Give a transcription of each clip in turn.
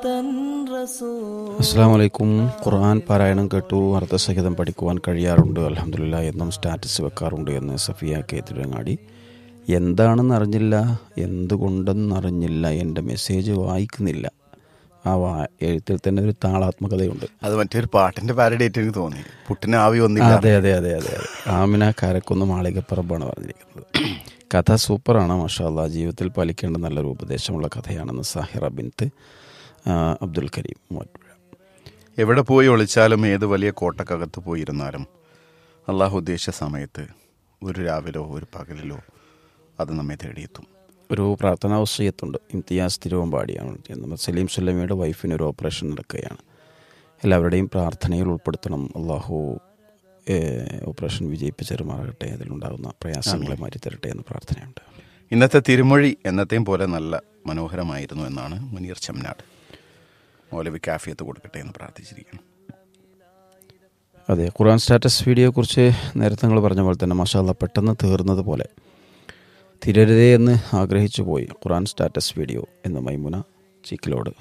അസ്സാം വലൈക്കും ഖുർആൻ പാരായണം കേട്ടു അർത്ഥസഹിതം പഠിക്കുവാൻ കഴിയാറുണ്ട് അലഹമില്ല എന്നും സ്റ്റാറ്റസ് വെക്കാറുണ്ട് എന്ന് സഫിയ കെ തിരുവങ്ങാടി എന്താണെന്ന് അറിഞ്ഞില്ല എന്തുകൊണ്ടെന്നറിഞ്ഞില്ല എൻ്റെ മെസ്സേജ് വായിക്കുന്നില്ല ആ വാ എഴുത്തിൽ തന്നെ ഒരു താളാത്മകതയുണ്ട് അത് മറ്റൊരു പാട്ടിന്റെ പാരഡേറ്റ് എനിക്ക് തോന്നി പുട്ടിന് ആവി ഒന്നില്ല അതെ അതെ അതെ അതെ അതെ ആമിന കാരക്കുന്ന് മാളികപ്പറമ്പാണ് പറഞ്ഞിരിക്കുന്നത് കഥ സൂപ്പറാണ് മഷാല്ല ജീവിതത്തിൽ പാലിക്കേണ്ട നല്ലൊരു ഉപദേശമുള്ള കഥയാണെന്ന് സാഹിറ ബിൻത്ത് ആ, അബ്ദുൽ കരീം മൂവാറ്റുപുഴ എവിടെ പോയി ഒളിച്ചാലും ഏത് വലിയ കോട്ടക്കകത്ത് പോയിരുന്നാലും അള്ളാഹു ഉദ്ദേശിച്ച സമയത്ത് ഒരു രാവിലോ ഒരു പകലിലോ അത് നമ്മെ തേടിയെത്തും ഒരു പ്രാർത്ഥനാ വസീയത്തുണ്ട് ഇംതിയാസ് തിരുവമ്പാടിയാണ് ചെയ്യുന്നത് സലീം സുല്ലമിയുടെ വൈഫിന് ഒരു ഓപ്പറേഷൻ നടക്കുകയാണ് എല്ലാവരുടെയും പ്രാർത്ഥനയിൽ ഉൾപ്പെടുത്തണം അള്ളാഹു ഏഹ്, ഓപ്പറേഷൻ വിജയിപ്പിച്ചെരുമാറട്ടെ അതിലുണ്ടാകുന്ന പ്രയാസങ്ങളെ മാറ്റിത്തരട്ടെ എന്ന പ്രാർത്ഥനയുണ്ട് ഇന്നത്തെ തിരുമൊഴി എന്നത്തെയും പോലെ നല്ല മനോഹരമായിരുന്നു എന്നാണ് മുനീർ ചെമ്മനാട് മൗലവി കാഫിയത്ത് കൊടുക്കട്ടെ എന്ന് പ്രാർത്ഥിച്ചിരിക്കുന്നു അതെ ഖുർആൻ സ്റ്റാറ്റസ് വീഡിയോയെക്കുറിച്ച് നേരത്തെ നിങ്ങൾ പറഞ്ഞ പോലെ തന്നെ മഷാല്ല പെട്ടെന്ന് തീർന്നത് പോലെ തിരരുതേ എന്ന് ആഗ്രഹിച്ചു പോയി ഖുർആൻ സ്റ്റാറ്റസ് വീഡിയോ എന്ന് Maimuna Cheekkilode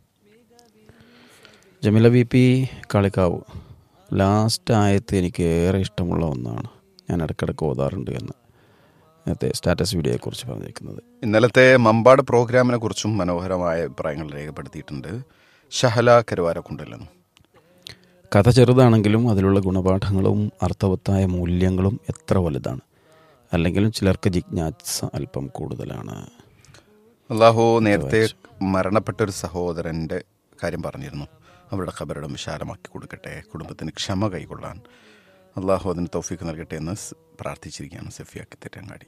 Jamila V P Kalikavu last ആയത്ത് എനിക്ക് ഏറെ ഇഷ്ടമുള്ള ഒന്നാണ് ഞാൻ ഇടയ്ക്കിടയ്ക്ക് ഓതാറുണ്ട് എന്ന് നേരത്തെ സ്റ്റാറ്റസ് വീഡിയോയെക്കുറിച്ച് പറഞ്ഞിരിക്കുന്നത് ഇന്നലത്തെ മമ്പാട് പ്രോഗ്രാമിനെ കുറിച്ചും മനോഹരമായ അഭിപ്രായങ്ങൾ രേഖപ്പെടുത്തിയിട്ടുണ്ട് ഷഹല കരുവാരക്കുണ്ടല്ലെന്നും കഥ ചെറുതാണെങ്കിലും അതിലുള്ള ഗുണപാഠങ്ങളും അർത്ഥവത്തായ മൂല്യങ്ങളും എത്ര വലുതാണ് അല്ലെങ്കിലും ചിലർക്ക് ജിജ്ഞാസ അല്പം കൂടുതലാണ് അള്ളാഹു നേരത്തെ മരണപ്പെട്ട ഒരു സഹോദരൻ്റെ കാര്യം പറഞ്ഞിരുന്നു അവരുടെ ഖബറിടം വിശാലമാക്കി കൊടുക്കട്ടെ കുടുംബത്തിന് ക്ഷമ കൈക്കൊള്ളാൻ അള്ളാഹു അതിന് തൗഫീക്ക് നൽകട്ടെ എന്ന് സ് പ്രാർത്ഥിച്ചിരിക്കുകയാണ് സഫിയാക്കി തെറ്റങ്ങാടി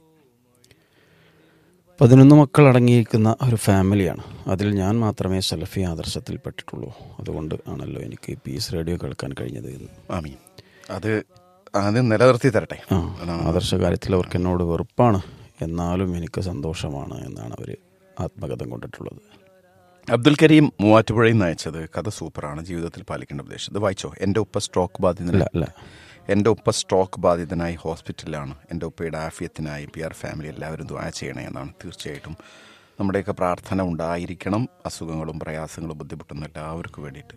പതിനൊന്ന് മക്കൾ അടങ്ങിയിരിക്കുന്ന ഒരു ഫാമിലിയാണ് അതിൽ ഞാൻ മാത്രമേ സലഫി ആദർശത്തിൽപ്പെട്ടിട്ടുള്ളൂ അതുകൊണ്ട് ആണല്ലോ എനിക്ക് പീസ് റേഡിയോ കേൾക്കാൻ കഴിഞ്ഞത് എന്ന് ആമീൻ അത് അത് നിലനിർത്തി തരട്ടെ ആ ആദർശ കാര്യത്തിൽ അവർക്ക് എന്നോട് വെറുപ്പാണ് എന്നാലും എനിക്ക് സന്തോഷമാണ് എന്നാണ് അവർ ആത്മകഥം കൊണ്ടിട്ടുള്ളത് അബ്ദുൽ കരീം മൂവാറ്റുപുഴയിൽ നിന്ന് അയച്ചത് കഥ സൂപ്പറാണ് ജീവിതത്തിൽ പാലിക്കേണ്ട ഉപദേശം ഇത് വായിച്ചോ എൻ്റെ ഉപ്പ സ്ട്രോക്ക് അല്ല ബാധിതനായി അല്ല എൻ്റെ ഉപ്പ സ്ട്രോക്ക് ബാധിതനായി ഹോസ്പിറ്റലിലാണ് എൻ്റെ ഉപ്പയുടെ ആഫിയത്തിനായി പി ആർ ഫാമിലി എല്ലാവരും ദ്വാ ചെയ്യണേ എന്നാണ് തീർച്ചയായിട്ടും നമ്മുടെയൊക്കെ പ്രാർത്ഥന ഉണ്ടായിരിക്കണം അസുഖങ്ങളും പ്രയാസങ്ങളും ബുദ്ധിമുട്ടുന്ന എല്ലാവർക്കും വേണ്ടിയിട്ട്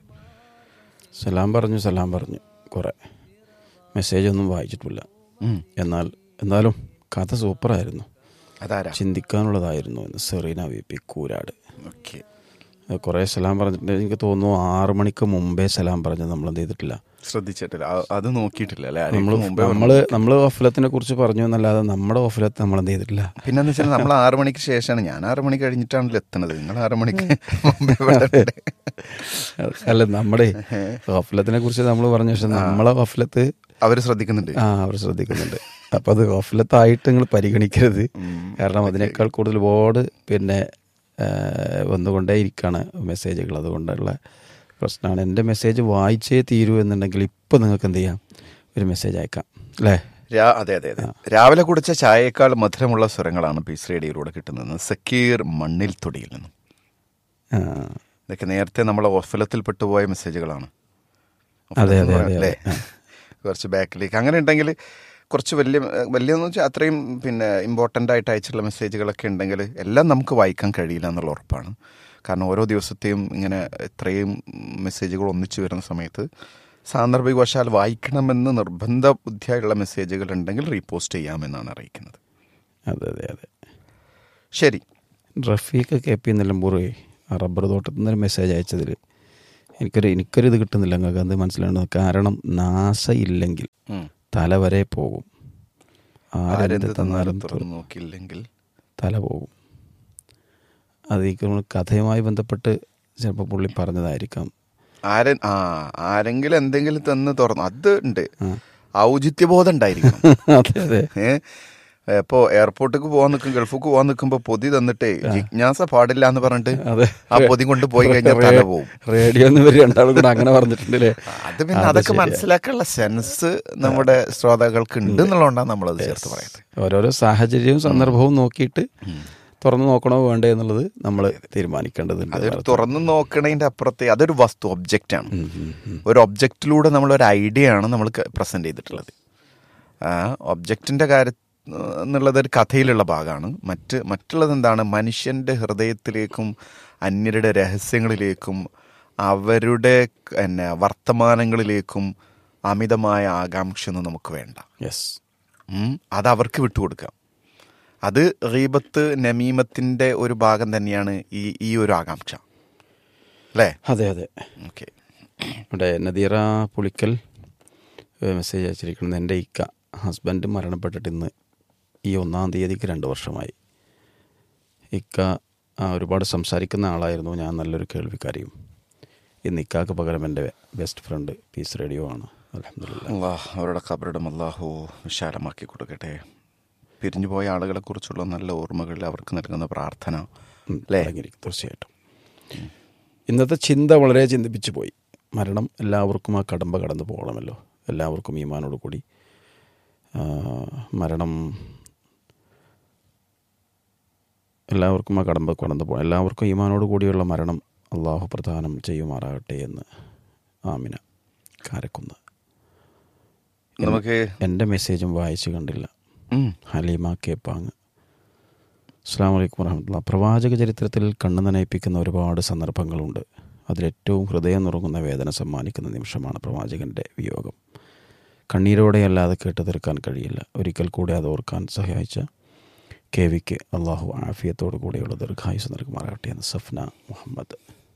സലാം പറഞ്ഞു സലാം പറഞ്ഞു കുറേ മെസ്സേജ് ഒന്നും വായിച്ചിട്ടില്ല ഉം. എന്നാൽ എന്നാലും കഥ സൂപ്പറായിരുന്നു അതാരാ ചിന്തിക്കാനുള്ളതായിരുന്നു എന്ന് Sereena V P Koorad okay അത് കുറേ സലാം പറഞ്ഞിട്ടുണ്ട് എനിക്ക് തോന്നുന്നു ആറു മണിക്ക് മുമ്പേ സലാം പറഞ്ഞത് നമ്മൾ എന്ത് ചെയ്തിട്ടില്ല ശ്രദ്ധിച്ചിട്ടില്ല ആ- അത് നോക്കിയിട്ടില്ല അല്ലേ നമ്മൾ ആരെങ്കിലും മുമ്പേ നമ്മൾ നമ്മൾ ഓഫലത്തിനെ കുറിച്ച് പറഞ്ഞു എന്നല്ലാതെ നമ്മുടെ ഓഫലത്ത് നമ്മൾ എന്ത് ചെയ്തിട്ടില്ല പിന്നെന്ന് വെച്ചാൽ നമ്മൾ ആറു മണിക്ക് ശേഷമാണ് ഞാൻ ആറു മണി കഴിഞ്ഞിട്ടാണല്ലോ എത്തണത് നിങ്ങൾ ആറു മണിക്ക് മുമ്പേ വരണ്ടേ? അല്ല നമ്മുടെ ഓഫലത്തിനെ കുറിച്ച് നമ്മൾ പറഞ്ഞ പക്ഷെ നമ്മളെ ഓഫലത്ത് അവര് ശ്രദ്ധിക്കുന്നുണ്ട് ആ അവർ ശ്രദ്ധിക്കുന്നുണ്ട് അപ്പൊ അത് ഓഫലത്തായിട്ട് നിങ്ങൾ പരിഗണിക്കരുത് കാരണം അതിനേക്കാൾ കൂടുതൽ ഒരുപാട് പിന്നെ ആ, വന്നുകൊണ്ടേയിരിക്കുകയാണ് മെസ്സേജുകൾ അതുകൊണ്ടുള്ള പ്രശ്നമാണ് എൻ്റെ മെസ്സേജ് വായിച്ചേ തീരൂ എന്നുണ്ടെങ്കിൽ ഇപ്പം നിങ്ങൾക്ക് എന്ത് ചെയ്യാം ഒരു മെസ്സേജ് അയക്കാം അല്ലേ രാ- അതെ അതെ അതെ രാവിലെ കുടിച്ച ചായയേക്കാൾ മധുരമുള്ള സ്വരങ്ങളാണ് പീസ് റേഡിയോയിലൂടെ കിട്ടുന്നത് സക്കീർ മണ്ണിൽ തൊടിയിൽ നിന്നും ആ, ഇതൊക്കെ നേരത്തെ നമ്മളെ ഓഫലത്തിൽ പെട്ടുപോയ മെസ്സേജുകളാണ് അതെ, അതെ, അതെ, അല്ലേ കുറച്ച് ബാക്കിലേക്ക് അങ്ങനെ ഉണ്ടെങ്കിൽ കുറച്ച് വലിയ വലിയെന്ന് വെച്ചാൽ അത്രയും പിന്നെ ഇമ്പോർട്ടൻ്റ് ആയിട്ട് അയച്ചിട്ടുള്ള മെസ്സേജുകളൊക്കെ ഉണ്ടെങ്കിൽ എല്ലാം നമുക്ക് വായിക്കാൻ കഴിയില്ല എന്നുള്ള ഉറപ്പാണ് കാരണം ഓരോ ദിവസത്തെയും ഇങ്ങനെ ഇത്രയും മെസ്സേജുകൾ ഒന്നിച്ചു വരുന്ന സമയത്ത് സാന്ദർഭികവശാൽ വായിക്കണമെന്ന് നിർബന്ധ ബുദ്ധിയായുള്ള മെസ്സേജുകൾ ഉണ്ടെങ്കിൽ റീപോസ്റ്റ് ചെയ്യാമെന്നാണ് അറിയിക്കുന്നത് അതെ അതെ അതെ ശരി റഫീഖ് കെ പി നിലമ്പൂർ ആ റബ്ബർ തോട്ടത്തിൽ നിന്ന് ഒരു മെസ്സേജ് അയച്ചതിൽ എനിക്കൊരു എനിക്കൊരു ഇത് കിട്ടുന്നില്ല നിങ്ങൾക്ക് അത് മനസ്സിലാവുന്നത് കാരണം നാസ ഇല്ലെങ്കിൽ ഉം. തല വരെ പോകും ആരെന്ത് ആരെന്ത് തന്നാലും തന്നാലും തുറന്നു നോക്കിയില്ലെങ്കിൽ തല പോകും അത് ഈ കഥയുമായി ബന്ധപ്പെട്ട് ചിലപ്പോൾ പുള്ളി പറഞ്ഞതായിരിക്കാം ആരെ ആ ആരെങ്കിലും എന്തെങ്കിലും തന്ന് തുറന്നു അത് ഉണ്ട് ഔചിത്യബോധം ഉണ്ടായിരിക്കണം അതെ അതെ ഏ ഇപ്പോ എയർപോർട്ടിക്ക് പോകാൻ നിൽക്കും ഗൾഫിക്ക് പോകാൻ നിൽക്കുമ്പോ പൊതി തന്നിട്ടേ ജിജ്ഞാസ പാടില്ല എന്ന് പറഞ്ഞിട്ട് അതെ ആ പൊതി കൊണ്ട് പോയി കഴിഞ്ഞാൽ തല പോവും റേഡിയോ ഇവർ രണ്ടാളും കൂടെ അങ്ങനെ പറഞ്ഞിട്ടുണ്ടല്ലേ അത് പിന്നെ അതൊക്കെ മനസ്സിലാക്കാനുള്ള സെൻസ് നമ്മുടെ ശ്രോതാക്കൾക്ക് ഉണ്ട് എന്നുള്ളതുകൊണ്ടാണ് നമ്മളത് ചേർത്ത് പറയുന്നത് ഓരോരോ സാഹചര്യവും സന്ദർഭവും നോക്കിയിട്ട് തുറന്നു നോക്കണോ വേണ്ടേ എന്നുള്ളത് നമ്മൾ തീരുമാനിക്കേണ്ടതുണ്ട് അതൊരു തുറന്നു നോക്കണതിന്റെ അപ്പുറത്തെ അതൊരു വസ്തു ഒബ്ജക്റ്റ് ആണ് ഉം, ഉം, ഉം. ഒരു ഒബ്ജക്റ്റിലൂടെ നമ്മൾ ഒരു ഐഡിയ ആണ് നമ്മൾ പ്രസന്റ് ചെയ്തിട്ടുള്ളത് ആ ഒബ്ജക്റ്റിന്റെ കാര്യ എന്നുള്ളത് ഒരു കഥയിലുള്ള ഭാഗമാണ് മറ്റ് മറ്റുള്ളത് എന്താണ് മനുഷ്യന്റെ ഹൃദയത്തിലേക്കും അന്യരുടെ രഹസ്യങ്ങളിലേക്കും അവരുടെ പിന്നെ വർത്തമാനങ്ങളിലേക്കും അമിതമായ ആകാംക്ഷയൊന്നും നമുക്ക് വേണ്ട യെസ് ഉം. അത് അവർക്ക് വിട്ടുകൊടുക്കാം അത് റീബത്ത് നമീമത്തിൻ്റെ ഒരു ഭാഗം തന്നെയാണ് ഈ ഈ ഒരു ആകാംക്ഷ അല്ലേ അതെ അതെ ഓക്കെ ഇവിടെ നദീറ പുളിക്കൽ ഏഹ്, മെസ്സേജ് അയച്ചിരിക്കുന്നത് എൻ്റെ ഇക്ക ഹസ്ബൻഡ് മരണപ്പെട്ടിട്ട് ഇന്ന് ഈ ഒന്നാം തീയതിക്ക് രണ്ട് വർഷമായി ഇക്ക ആ, ഒരുപാട് സംസാരിക്കുന്ന ആളായിരുന്നു ഞാൻ നല്ലൊരു കേൾവിക്കാരിയും ഇന്ന് ഇക്കാക്ക് പകരം എൻ്റെ ബെസ്റ്റ് ഫ്രണ്ട് പീസ് റേഡിയോ ആണ് അലഹമില്ല അള്ളാഹ് അവരുടെ കബറിടം അള്ളാഹു വിശാലമാക്കി കൊടുക്കട്ടെ പിരിഞ്ഞുപോയ ആളുകളെ കുറിച്ചുള്ള നല്ല ഓർമ്മകൾ അവർക്ക് നൽകുന്ന പ്രാർത്ഥന അല്ലേ തീർച്ചയായിട്ടും ഇന്നത്തെ ചിന്ത വളരെ ചിന്തിപ്പിച്ചു പോയി മരണം എല്ലാവർക്കും ആ കടമ്പ കടന്നു പോകണമല്ലോ എല്ലാവർക്കും ഈമാനോട് കൂടി ആ, മരണം എല്ലാവർക്കും ആ കടമ്പ കടന്നു പോകണം എല്ലാവർക്കും ഈമാനോട് കൂടിയുള്ള മരണം അള്ളാഹു പ്രദാനം ചെയ്യുമാറാകട്ടെ എന്ന് ആമിന കാരക്കുന്ന് നമുക്ക് എൻ്റെ മെസ്സേജും വായിച്ചു കണ്ടില്ല ഉം, ഹലീമ കേപ്പാങ് അസ്സാം വലൈക്കും വറഹമത്തുള്ള പ്രവാചക ചരിത്രത്തിൽ കണ്ണു നനയിപ്പിക്കുന്ന ഒരുപാട് സന്ദർഭങ്ങളുണ്ട് അതിലേറ്റവും ഹൃദയം നുറങ്ങുന്ന വേദന സമ്മാനിക്കുന്ന നിമിഷമാണ് പ്രവാചകൻ്റെ വിയോഗം കണ്ണീരോടെ അല്ലാതെ കേട്ടു തീർക്കാൻ കഴിയില്ല ഒരിക്കൽ കൂടി അത് ഓർക്കാൻ സഹായിച്ച കെ വിക്ക് അള്ളാഹു ആഫിയത്തോടു കൂടിയുള്ള ദീർഘായുസ് നൽകുമാറാകട്ടെ എന്ന് സഫ്ന മുഹമ്മദ്